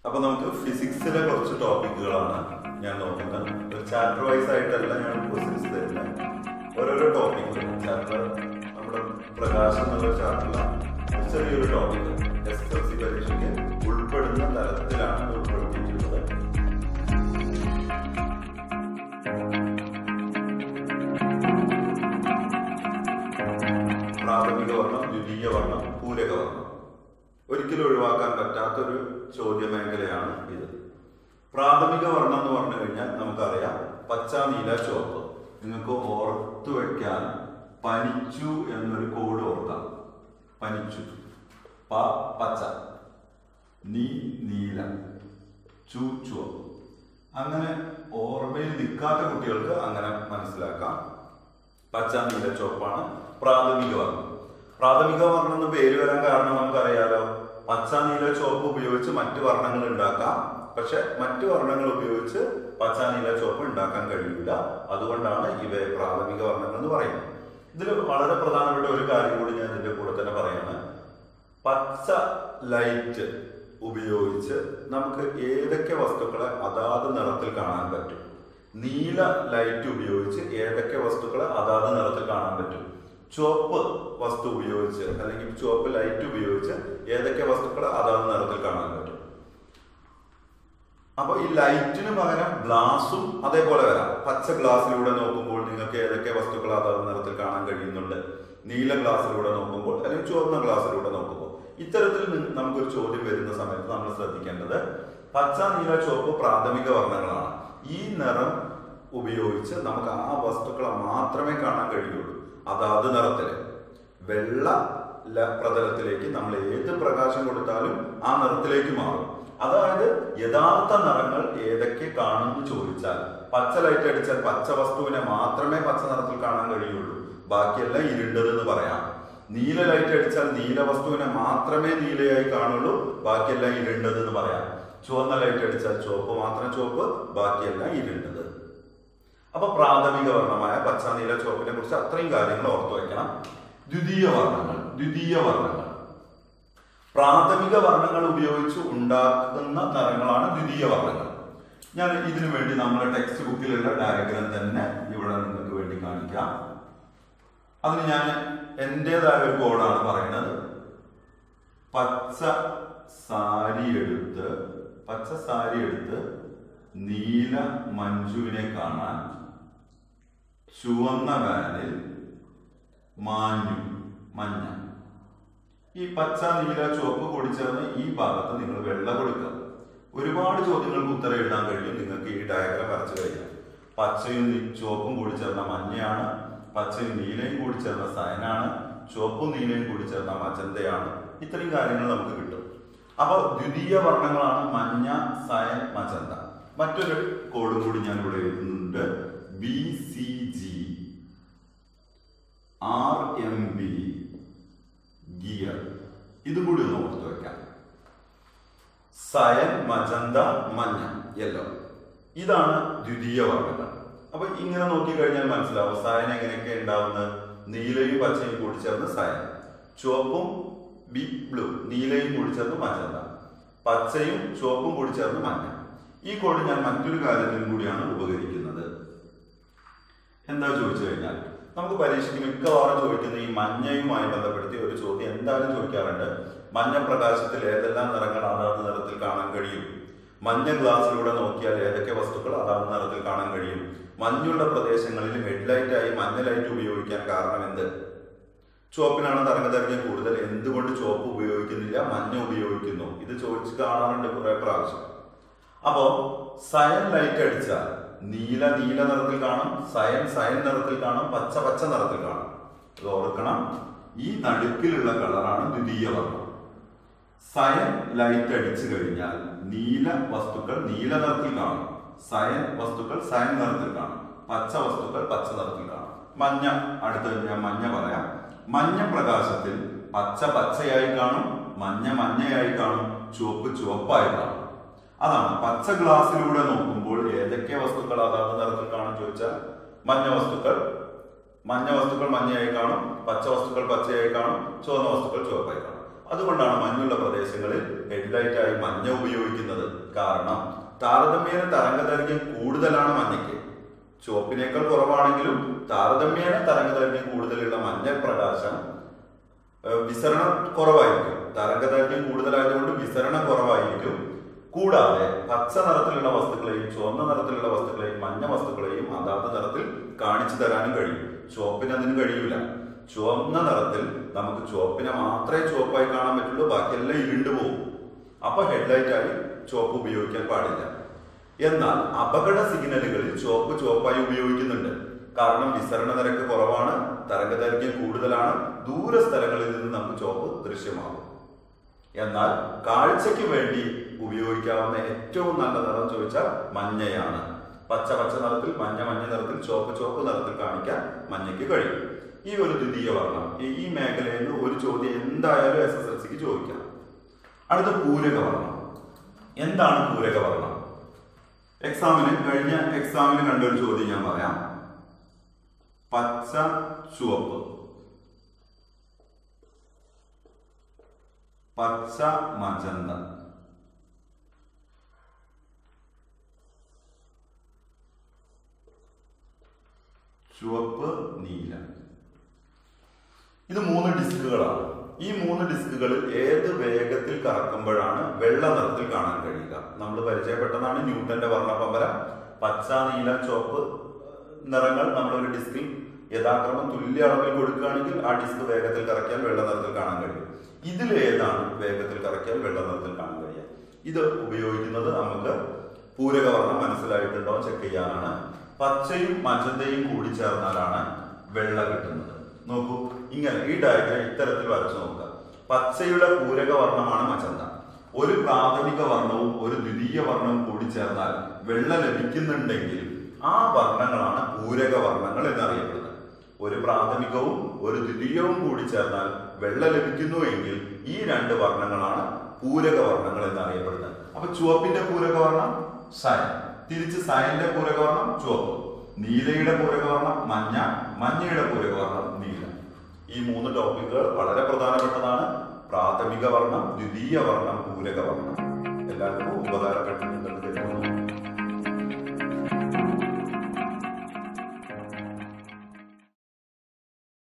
അപ്പൊ നമുക്ക് ഫിസിക്സിലെ കുറച്ച് ടോപ്പിക്കുകളാണ് ഞാൻ നോക്കുന്നത് ഒരു ചാപ്റ്റർ വൈസ് ആയിട്ടല്ല ഞാൻ ക്വസ്റ്റ്യൻസ് തരുന്നത് ഓരോരോ ടോപ്പിക് ചാപ്റ്റർ നമ്മുടെ പ്രകാശം എന്നുള്ള ചാപ്റ്ററിലാണ് ഒരു ചെറിയൊരു ടോപ്പിക് എസ് എൽ സി പരീക്ഷയ്ക്ക് ഉൾപ്പെടുന്ന തരത്തിലാണ് ഇത് ഉൾപ്പെടുത്തിയിട്ടുള്ളത് പ്രാഥമിക വർണ്ണം ദ്വിതീയ വർണ്ണം പൂരക വർണ്ണം ഒരിക്കലും ഒഴിവാക്കാൻ പറ്റാത്തൊരു ചോദ്യ മേഖലയാണ് ഇത് പ്രാഥമിക വർണ്ണം എന്ന് പറഞ്ഞു കഴിഞ്ഞാൽ നമുക്കറിയാം പച്ച നീല ചുവപ്പ് നിങ്ങൾക്ക് ഓർത്തു വെക്കാൻ പനിച്ചു എന്നൊരു കോഡ് ഓർക്കാം പനിച്ചു പ പച്ച നീ നീല ചു ചുവപ്പ് അങ്ങനെ ഓർമ്മയിൽ നിൽക്കാത്ത കുട്ടികൾക്ക് അങ്ങനെ മനസ്സിലാക്കാം പച്ച നീല ചുവപ്പാണ് പ്രാഥമിക വർണ്ണം പ്രാഥമിക വർണ്ണം എന്ന് പേര് വരാൻ കാരണം നമുക്കറിയാലോ പച്ച നീല ചുവപ്പ് ഉപയോഗിച്ച് മറ്റു വർണ്ണങ്ങൾ ഉണ്ടാക്കാം പക്ഷെ മറ്റു വർണ്ണങ്ങൾ ഉപയോഗിച്ച് പച്ച നീല ചുവപ്പ് ഉണ്ടാക്കാൻ കഴിയില്ല അതുകൊണ്ടാണ് ഇവയെ പ്രാഥമിക വർണ്ണങ്ങൾ എന്ന് പറയുന്നത് ഇതിൽ വളരെ പ്രധാനപ്പെട്ട ഒരു കാര്യം കൂടി ഞാൻ ഇതിന്റെ കൂടെ തന്നെ പറയാണ് പച്ച ലൈറ്റ് ഉപയോഗിച്ച് നമുക്ക് ഏതൊക്കെ വസ്തുക്കളെ അതാത് നിറത്തിൽ കാണാൻ പറ്റും നീല ലൈറ്റ് ഉപയോഗിച്ച് ഏതൊക്കെ വസ്തുക്കളെ അതാത് നിറത്തിൽ കാണാൻ പറ്റും ചുവപ്പ് വസ്തു ഉപയോഗിച്ച് അല്ലെങ്കിൽ ചുവപ്പ് ലൈറ്റ് ഉപയോഗിച്ച് ഏതൊക്കെ വസ്തുക്കളെ അതാത് നിറത്തിൽ കാണാൻ പറ്റും അപ്പൊ ഈ ലൈറ്റിന് പകരം ഗ്ലാസും അതേപോലെ വരാം പച്ച ഗ്ലാസ്സിലൂടെ നോക്കുമ്പോൾ നിങ്ങൾക്ക് ഏതൊക്കെ വസ്തുക്കൾ അതാത് നിറത്തിൽ കാണാൻ കഴിയുന്നുണ്ട് നീല ഗ്ലാസ്സിലൂടെ നോക്കുമ്പോൾ അല്ലെങ്കിൽ ചുവന്ന ഗ്ലാസ്സിലൂടെ നോക്കുമ്പോൾ ഇത്തരത്തിൽ നി- നമുക്കൊരു ചോദ്യം വരുന്ന സമയത്ത് നമ്മൾ ശ്രദ്ധിക്കേണ്ടത് പച്ച നീല ചുവപ്പ് പ്രാഥമിക വർണ്ണങ്ങളാണ് ഈ നിറം ഉപയോഗിച്ച് നമുക്ക് ആ വസ്തുക്കളെ മാത്രമേ കാണാൻ കഴിയുള്ളൂ അതാത് നിറത്തില് വെള്ള ല- പ്രതലത്തിലേക്ക് നമ്മൾ ഏത് പ്രകാശം കൊടുത്താലും ആ നിറത്തിലേക്ക് മാറും അതായത് യഥാർത്ഥ നിറങ്ങൾ ഏതൊക്കെ കാണുമെന്ന് ചോദിച്ചാൽ പച്ച ലൈറ്റ് അടിച്ചാൽ പച്ച വസ്തുവിനെ മാത്രമേ പച്ച നിറത്തിൽ കാണാൻ കഴിയുള്ളൂ ബാക്കിയെല്ലാം ഇരുണ്ടതെന്ന് പറയാം നീല ലൈറ്റ് അടിച്ചാൽ നീല വസ്തുവിനെ മാത്രമേ നീലയായി കാണുള്ളൂ ബാക്കിയെല്ലാം ഇരുണ്ടതെന്ന് പറയാം ചുവന്ന ലൈറ്റ് അടിച്ചാൽ ചുവപ്പ് മാത്രം ചുവപ്പ് ബാക്കിയെല്ലാം ഇരുണ്ടത് അപ്പൊ പ്രാഥമിക വർണ്ണമായ പച്ച നീല ചുവപ്പിനെ കുറിച്ച് അത്രയും കാര്യങ്ങൾ ഓർത്തു വെക്കണം ദ്വിതീയ വർണ്ണങ്ങൾ ദ്വിതീയ വർണ്ണങ്ങൾ പ്രാഥമിക വർണ്ണങ്ങൾ ഉപയോഗിച്ച് ഉണ്ടാക്കുന്ന നിറങ്ങളാണ് ദ്വിതീയ വർണ്ണങ്ങൾ ഞാൻ ഇതിനു വേണ്ടി നമ്മുടെ ടെക്സ്റ്റ് ബുക്കിലുള്ള ഡയഗ്രാം തന്നെ ഇവിടെ നിങ്ങൾക്ക് വേണ്ടി കാണിക്കാം അതിന് ഞാൻ എന്റേതായ ഒരു കോഡാണ് പറയുന്നത് പച്ച സാരി എടുത്ത് പച്ച സാരി എടുത്ത് നീല മഞ്ജുവിനെ കാണാൻ ചുവന്ന വാനിൽ മാഞ്ഞു മഞ്ഞ ഈ പച്ച നീല ചുവപ്പ് കൂടി ചേർന്ന് ഈ ഭാഗത്ത് നിങ്ങൾ വെള്ള കൊടുക്കുക ഒരുപാട് ചോദ്യങ്ങൾക്ക് ഉത്തരം എഴുതാൻ കഴിയും നിങ്ങൾക്ക് ഈ ഡയഗ്രാം വരച്ചു കഴിഞ്ഞാൽ പച്ചയും നീ- ചുവപ്പും കൂടി ചേർന്ന മഞ്ഞയാണ് പച്ചയും നീലയും കൂടി ചേർന്ന സയനാണ് ചുവപ്പും നീലയും കൂടി ചേർന്ന മജന്തയാണ് ഇത്രയും കാര്യങ്ങൾ നമുക്ക് കിട്ടും അപ്പൊ ദ്വിതീയ വർണ്ണങ്ങളാണ് മഞ്ഞ സയൻ മജന്ത മറ്റൊരു കോഡും കൂടി ഞാൻ ഇവിടെ എഴുതുന്നുണ്ട് B C G R M B gear ഇതും കൂടി ഒന്ന് ഓർത്ത് വെക്കാം സയൻ മജന്ത മഞ്ഞ യെല്ലോ ഇതാണ് ദ്വിതീയ വർണ്ണങ്ങൾ അപ്പൊ ഇങ്ങനെ നോക്കി കഴിഞ്ഞാൽ മനസ്സിലാവും സയൻ എങ്ങനെയൊക്കെ ഉണ്ടാവുന്നത് നീലയും പച്ചയും കൂടി ചേർന്ന് സയൻ ചുവപ്പും ബി ബ്ലൂ നീലയും കൂടി ചേർന്ന് മജന്ത പച്ചയും ചുവപ്പും കൂടി ചേർന്ന് മഞ്ഞ ഈ കോഡ് ഞാൻ മറ്റൊരു കാര്യത്തിനും കൂടിയാണ് ഉപകരിക്കുന്നത് എന്താ ചോദിച്ചു കഴിഞ്ഞാൽ നമുക്ക് പരീക്ഷയ്ക്ക് മിക്കവാറും ചോദിക്കുന്ന ഈ മഞ്ഞയുമായി ബന്ധപ്പെടുത്തി ഒരു ചോദ്യം എന്തായാലും ചോദിക്കാറുണ്ട് മഞ്ഞ പ്രകാശത്തിൽ ഏതെല്ലാം നിറങ്ങൾ അതാത് നിറത്തിൽ കാണാൻ കഴിയും മഞ്ഞ ഗ്ലാസ്സിലൂടെ നോക്കിയാൽ ഏതൊക്കെ വസ്തുക്കൾ അതാത് നിറത്തിൽ കാണാൻ കഴിയും മഞ്ഞുള്ള പ്രദേശങ്ങളിൽ ഹെഡ്ലൈറ്റ് ആയി മഞ്ഞ ലൈറ്റ് ഉപയോഗിക്കാൻ കാരണം എന്ത് ചുവപ്പിനാണ് തരംഗദൈർഘ്യം കൂടുതൽ എന്തുകൊണ്ട് ചുവപ്പ് ഉപയോഗിക്കുന്നില്ല മഞ്ഞ ഉപയോഗിക്കുന്നു ഇത് ചോദിച്ച് കാണാറുണ്ട് കുറെ പ്രാവശ്യം അപ്പോ സയൻ ലൈറ്റ് അടിച്ചാൽ നീല നീല നിറത്തിൽ കാണും സയൻ സയൻ നിറത്തിൽ കാണും പച്ച പച്ച നിറത്തിൽ കാണും ഇത് ഓർക്കണം ഈ നടുക്കിലുള്ള കളറാണ് ദ്വിതീയ വർണ്ണം സയൻ ലൈറ്റ് അടിച്ചു കഴിഞ്ഞാൽ നീല വസ്തുക്കൾ നീല നിറത്തിൽ കാണും സയൻ വസ്തുക്കൾ സയൻ നിറത്തിൽ കാണും പച്ച വസ്തുക്കൾ പച്ച നിറത്തിൽ കാണും മഞ്ഞ അടുത്തത് ഞാൻ മഞ്ഞ പറയാം മഞ്ഞ പ്രകാശത്തിൽ പച്ച പച്ചയായി കാണും മഞ്ഞ മഞ്ഞയായി കാണും ചുവപ്പ് ചുവപ്പായി കാണും അതാണ് പച്ച ഗ്ലാസ്സിലൂടെ നോക്കുമ്പോൾ ഏതൊക്കെ വസ്തുക്കൾ അതാത് നിറത്തിൽ കാണും ചോദിച്ചാൽ മഞ്ഞ വസ്തുക്കൾ മഞ്ഞ വസ്തുക്കൾ മഞ്ഞയായി കാണും പച്ച വസ്തുക്കൾ പച്ചയായി കാണും ചുവന്ന വസ്തുക്കൾ ചുവപ്പായി കാണും അതുകൊണ്ടാണ് മഞ്ഞുള്ള പ്രദേശങ്ങളിൽ ഹെഡ്ലൈറ്റ് ആയി മഞ്ഞ ഉപയോഗിക്കുന്നത് കാരണം താരതമ്യേന തരംഗദൈർഘ്യം കൂടുതലാണ് മഞ്ഞയ്ക്ക് ചുവപ്പിനേക്കാൾ കുറവാണെങ്കിലും താരതമ്യേന തരംഗദൈർഘ്യം കൂടുതലുള്ള മഞ്ഞ പ്രകാശം ഏഹ്, വിസരണം കുറവായിരിക്കും തരംഗദൈർഘ്യം കൂടുതലായതുകൊണ്ട് വിസരണം കുറവായിരിക്കും കൂടാതെ പച്ച നിറത്തിലുള്ള വസ്തുക്കളെയും ചുവന്ന നിറത്തിലുള്ള വസ്തുക്കളെയും മഞ്ഞ വസ്തുക്കളെയും അതാത് നിറത്തിൽ കാണിച്ചു തരാനും കഴിയും ചുവപ്പിന് അതിന് കഴിയില്ല ചുവന്ന നിറത്തിൽ നമുക്ക് ചുവപ്പിനെ മാത്രമേ ചുവപ്പായി കാണാൻ പറ്റുള്ളൂ ബാക്കിയെല്ലാം ഇരുണ്ടു പോകും അപ്പൊ ഹെഡ്ലൈറ്റ് ആയി ചുവപ്പ് ഉപയോഗിക്കാൻ പാടില്ല എന്നാൽ അപകട സിഗ്നലുകളിൽ ചുവപ്പ് ചുവപ്പായി ഉപയോഗിക്കുന്നുണ്ട് കാരണം വിസരണ നിരക്ക് കുറവാണ് തരംഗദൈർഘ്യം കൂടുതലാണ് ദൂര സ്ഥലങ്ങളിൽ നിന്ന് നമുക്ക് ചുവപ്പ് ദൃശ്യമാകും എന്നാൽ കാഴ്ചയ്ക്ക് വേണ്ടി ഉപയോഗിക്കാവുന്ന ഏറ്റവും നല്ല നിറം ചോദിച്ചാൽ മഞ്ഞയാണ് പച്ച പച്ച നിറത്തിൽ മഞ്ഞ മഞ്ഞ നിറത്തിൽ ചുവപ്പ് ചുവപ്പ് നിറത്തിൽ കാണിക്കാൻ മഞ്ഞയ്ക്ക് കഴിയും ഈ ഒരു ദ്വിതീയ വർണ്ണം ഈ- ഈ മേഖലയിൽ നിന്ന് ഒരു ചോദ്യം എന്തായാലും എസ് എസ് എൽ സിക്ക് ചോദിക്കാം അടുത്ത പൂരകവർണ്ണം എന്താണ് പൂരകവർണ്ണം എക്സാമിന് കഴിഞ്ഞ എക്സാമിന് കണ്ട ഒരു ചോദ്യം ഞാൻ പറയാം പച്ച ചുവപ്പ് പച്ച മജന്ത ചുവപ്പ് നീല ഇത് മൂന്ന് ഡിസ്കുകളാണ് ഈ മൂന്ന് ഡിസ്കുകളിൽ ഏത് വേഗത്തിൽ കറക്കുമ്പോഴാണ് വെള്ള നിറത്തിൽ കാണാൻ കഴിയുക നമ്മൾ പരിചയപ്പെട്ടതാണ് ന്യൂട്ടന്റെ വർണ്ണപമ്പര പച്ച നീല ചുവപ്പ് നിറങ്ങൾ നമ്മളൊരു ഡിസ്കിൽ യഥാക്രമം തുല്യ അളവിൽ കൊടുക്കുകയാണെങ്കിൽ ആ ഡിസ്ക് വേഗത്തിൽ കറക്കിയാൽ വെള്ള നിറത്തിൽ കാണാൻ കഴിയും ഇതിൽ ഏതാണ് വേഗത്തിൽ കറക്കിയാൽ വെള്ള നിറത്തിൽ കാണാൻ കഴിയുക ഇത് ഉപയോഗിക്കുന്നത് നമുക്ക് പൂരകവർണ്ണം മനസ്സിലായിട്ടുണ്ടോ ചെക്ക് ചെയ്യാനാണ് പച്ചയും മജന്തയും കൂടി ചേർന്നാലാണ് വെള്ള കിട്ടുന്നത് നോക്കൂ ഇങ്ങനെ ഈ ഡയഗ്രാം ഇത്തരത്തിൽ വരച്ചു നോക്കുക പച്ചയുടെ പൂരക വർണ്ണമാണ് മജന്ത ഒരു പ്രാഥമിക വർണ്ണവും ഒരു ദ്വിതീയ വർണ്ണവും കൂടി ചേർന്നാൽ വെള്ള ലഭിക്കുന്നുണ്ടെങ്കിൽ ആ വർണ്ണങ്ങളാണ് പൂരക വർണ്ണങ്ങൾ എന്നറിയപ്പെടുന്നത് ഒരു പ്രാഥമികവും ഒരു ദ്വിതീയവും കൂടി ചേർന്നാൽ വെള്ള ലഭിക്കുന്നു എങ്കിൽ ഈ രണ്ട് വർണ്ണങ്ങളാണ് പൂരക വർണ്ണങ്ങൾ എന്നറിയപ്പെടുന്നത് അപ്പൊ ചുവപ്പിന്റെ പൂരക വർണ്ണം സയൻ തിരിച്ച് സയന്റെ പൂരക വർണ്ണം ചുവപ്പ് നീലയുടെ പൂരക വർണ്ണം മഞ്ഞ മഞ്ഞയുടെ പൂരക വർണ്ണം നീല ഈ മൂന്ന് ടോപ്പിക്കുകൾ വളരെ പ്രധാനപ്പെട്ടതാണ് പ്രാഥമിക വർണ്ണം ദ്വിതീയ വർണ്ണം പൂരക വർണ്ണം എല്ലാവർക്കും ഉപകാരപ്പെട്ടിട്ടുണ്ടെന്ന് കരുതുന്നു.